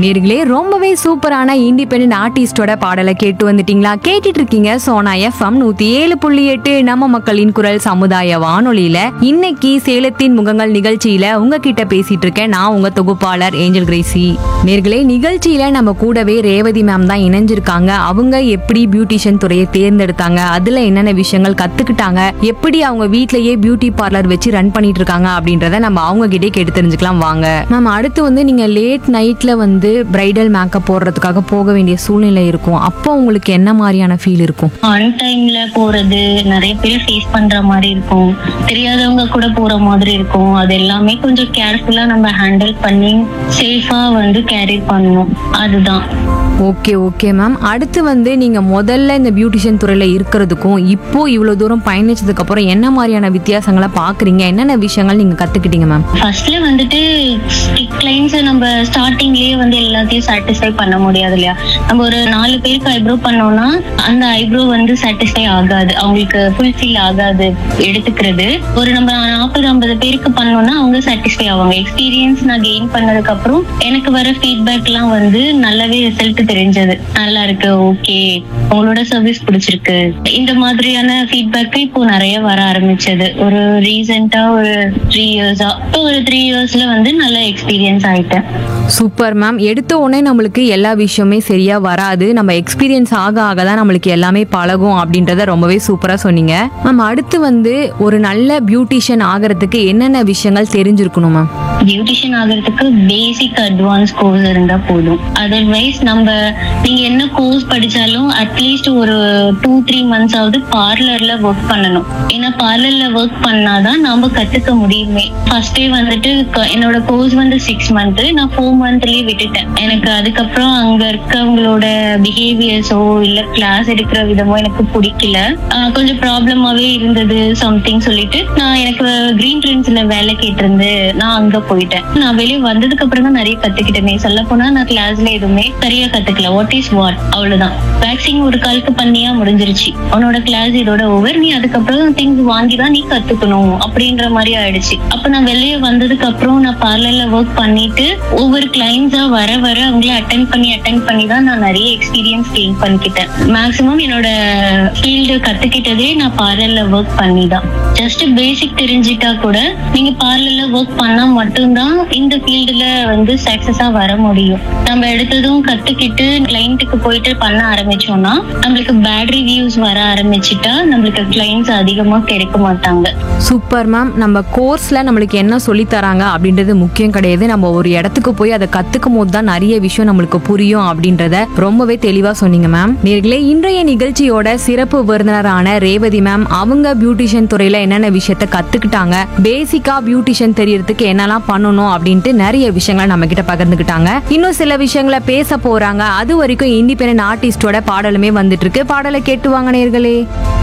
நேர்களே ரொம்பவே சூப்பரான இண்டிபெண்டன்ட் ஆர்டிஸ்டோட பாடலை கேட்டு வந்துட்டீங்களா கேட்டுட்டு இருக்கீங்க சோனா எஃப்எம் நூத்தி ஏழு புள்ளி எட்டு நம்ம மக்களின் குரல் சமுதாய வானொலியில இன்னைக்கு சேலத்தின் முகங்கள் நிகழ்ச்சியில உங்ககிட்ட பேசிட்டு இருக்கேன் நான் உங்க தொகுப்பாளர் ஏஞ்சல் கிரேசி நேர்களே நிகழ்ச்சியில நம்ம கூடவே ரேவதி மேம் தான் இணைஞ்சிருக்காங்க அவங்க எப்படி பியூட்டிஷியன் துறையை தேர்ந்தெடுத்தாங்க அதுல என்னென்ன விஷயங்கள் கத்துக்கிட்டாங்க எப்படி அவங்க வீட்லயே பியூட்டி பார்லர் வச்சு ரன் பண்ணிட்டு இருக்காங்க அப்படின்றத நம்ம அவங்க கிட்டே கேட்டு தெரிஞ்சுக்கலாம் வாங்க மேம் அடுத்து வந்து நீங்க லேட் நைட்ல வந்து பிரைடல் மேக்கப் போடுறதுக்காக போக வேண்டிய சூழ்நிலை இருக்கும் அப்போ உங்களுக்கு என்ன மாதிரியான ஃபீல் இருக்கும் ஆன் டைம்ல போறது நிறைய பேர் ஃபேஸ் பண்ற மாதிரி இருக்கும் தெரியாதவங்க கூட போற மாதிரி இருக்கும் அது எல்லாமே கொஞ்சம் கேர்ஃபுல்லா நம்ம ஹேண்டில் பண்ணி சேஃபா வந்து கேரி பண்ணணும் அதுதான் ஓகே ஓகே மேம் அடுத்து வந்து நீங்க முதல்ல இந்த பியூட்டிஷியன் துறையில இருக்கிறதுக்கும் இப்போ இவ்வளவு தூரம் பயணிச்சதுக்கு அப்புறம் என்ன மாதிரியான வித்தியாசங்களை பாக்குறீங்க என்னென்ன விஷயங்கள் நீங்க கத்துக்கிட்டீங்க மேம் ஃபர்ஸ்ட்ல வந்துட்டு கிளைண்ட்ஸ் நம்ம ஸ்டார்டிங்லயே வந்து எல்லாத்தையும் சாட்டிஸ்ஃபை பண்ண முடியாது இல்லையா நம்ம ஒரு நாலு பேருக்கு ஐப்ரோ பண்ணோம்னா அந்த ஐப்ரோ வந்து சாட்டிஸ்ஃபை ஆகாது அவங்களுக்கு ஃபுல்ஃபில் ஆகாது எடுத்துக்கிறது ஒரு நம்ம நாற்பது ஐம்பது பேருக்கு பண்ணோம்னா அவங்க சாட்டிஸ்ஃபை ஆவாங்க எக்ஸ்பீரியன்ஸ் நான் கெயின் பண்ணதுக்கு அப்புறம் எனக்கு வர ஃபீட்பேக் எல்லாம் வந்து நல்லாவே ரிசல்ட் தெரிஞ்சது நல்லா இருக்கு ஓகே உங்களோட சர்வீஸ் பிடிச்சிருக்கு இந்த மாதிரியான ஃபீட்பேக் இப்போ நிறைய வர ஆரம்பிச்சது ஒரு ரீசெண்டா ஒரு த்ரீ இயர்ஸா இப்போ ஒரு த்ரீ இயர்ஸ்ல வந்து நல்ல எக்ஸ்பீரியன்ஸ் ஆயிட்டேன் சூப்பர் மேம் எடுத்த உடனே நம்மளுக்கு எல்லா விஷயமே சரியா வராது நம்ம எக்ஸ்பீரியன்ஸ் ஆக ஆக தான் நம்மளுக்கு எல்லாமே பழகும் அப்படின்றத ரொம்பவே சூப்பரா சொன்னீங்க மேம் அடுத்து வந்து ஒரு நல்ல பியூட்டிஷியன் ஆகிறதுக்கு என்னென்ன விஷயங்கள் தெரிஞ்சிருக்கணும் மேம் பியூட்டிஷியன் ஆகிறதுக்கு பேசிக் அட்வான்ஸ் கோர்ஸ் இருந்தா போதும் அதர்வைஸ் நம்ம நீங்க என்ன கோர்ஸ் படிச்சாலும் அட்லீஸ்ட் ஒரு டூ த்ரீ மந்த்ஸ் ஆவது பார்லர்ல ஒர்க் பண்ணணும் ஏன்னா பார்லர்ல ஒர்க் பண்ணாதான் நாம கத்துக்க முடியுமே ஃபர்ஸ்டே வந்துட்டு க- என்னோட கோர்ஸ் வந்து சிக்ஸ் மந்த் நான் ஃபோர் மந்த்லயே விட்டுட்டேன் எனக்கு அதுக்கப்புறம் அங்க இருக்கவங்களோட பிஹேவியர்ஸோ இல்ல கிளாஸ் எடுக்கிற விதமோ எனக்கு பிடிக்கல ஆஹ் கொஞ்சம் ப்ராப்ளமாவே இருந்தது சம்திங் சொல்லிட்டு நான் எனக்கு கிரீன் ட்ரெண்ட்ஸ்ல வேலை கேட்டிருந்து நான் அங்க போயிட்டேன் நான் வெளியே வந்ததுக்கு அப்புறம் தான் நிறைய கத்துக்கிட்டேனே சொல்ல போனா நான் கிளாஸ்ல எதுவுமே சரியா கத்துக்கல வாட் இஸ் வாட் அவ்வளவுதான் வேக்சிங் ஒரு காலுக்கு பண்ணியா முடிஞ்சிருச்சு உன்னோட கிளாஸ் இதோட ஓவர் நீ அதுக்கப்புறம் திங்ஸ் வாங்கி தான் நீ கத்துக்கணும் அப்படின்ற மாதிரி ஆயிடுச்சு அப்ப நான் வெளியே வந்ததுக்கு அப்புறம் நான் பார்லர்ல ஒர்க் பண்ணிட்டு ஒவ்வொரு கிளைண்ட்ஸா வர வர அவங்கள அட்டன் பண்ணி அட்டன் பண்ணி தான் நான் நிறைய எக்ஸ்பீரியன்ஸ் கெயின் பண்ணிக்கிட்டேன் மேக்ஸிமம் என்னோட ஃபீல்டு கத்துக்கிட்டதே நான் பார்லர்ல ஒர்க் பண்ணி தான் ஜஸ்ட் பேசிக் தெரிஞ்சிட்டா கூட நீங்க பார்லர்ல ஒர்க் பண்ணா மட்டும்தான் இந்த ஃபீல்டுல வந்து சக்சஸா வர முடியும் நம்ம எடுத்ததும் கத்துக்கிட்டு கிளைண்ட்டுக்கு போயிட்டு பண்ண ஆரம்பிச்சோம்னா நம்மளுக்கு பேட் ரிவ்யூஸ் வர ஆரம்பிச்சுட்டா நம்மளுக்கு கிளைண்ட்ஸ் அதிகமா கிடைக்க மாட்டாங்க சூப்பர் மேம் நம்ம கோர்ஸ்ல நம்மளுக்கு என்ன சொல்லி தராங்க அப்படின்றது முக்கியம் கிடையாது நம்ம ஒரு இடத்துக்கு போய் அதை கத்துக்கும் போது தான் நிறைய விஷயம் நம்மளுக்கு புரியும் அப்படின்றத ரொம்பவே தெளிவா சொன்னீங்க மேம் நேர்களே இன்றைய நிகழ்ச்சியோட சிறப்பு விருந்தினரான ரேவதி மேம் அவங்க பியூட்டிஷியன் துறையில என்னென்ன விஷயத்த கத்துக்கிட்டாங்க பேசிக்கா பியூட்டிஷியன் தெரியறதுக்கு என்னெல்லாம் பண்ணணும் அப்படின்ட்டு நிறைய விஷயங்களை நம்ம கிட்ட பகிர்ந்துக்கிட்டாங்க இன்னும் சில விஷயங்களை பேச போறாங்க அது வரைக்கும் இண்டிபெண்டன்ட் ஆர்டிஸ்டோட பாடலுமே வந்துட்டு இருக்கு பாடலை கேட்டு வாங்க நேர்களே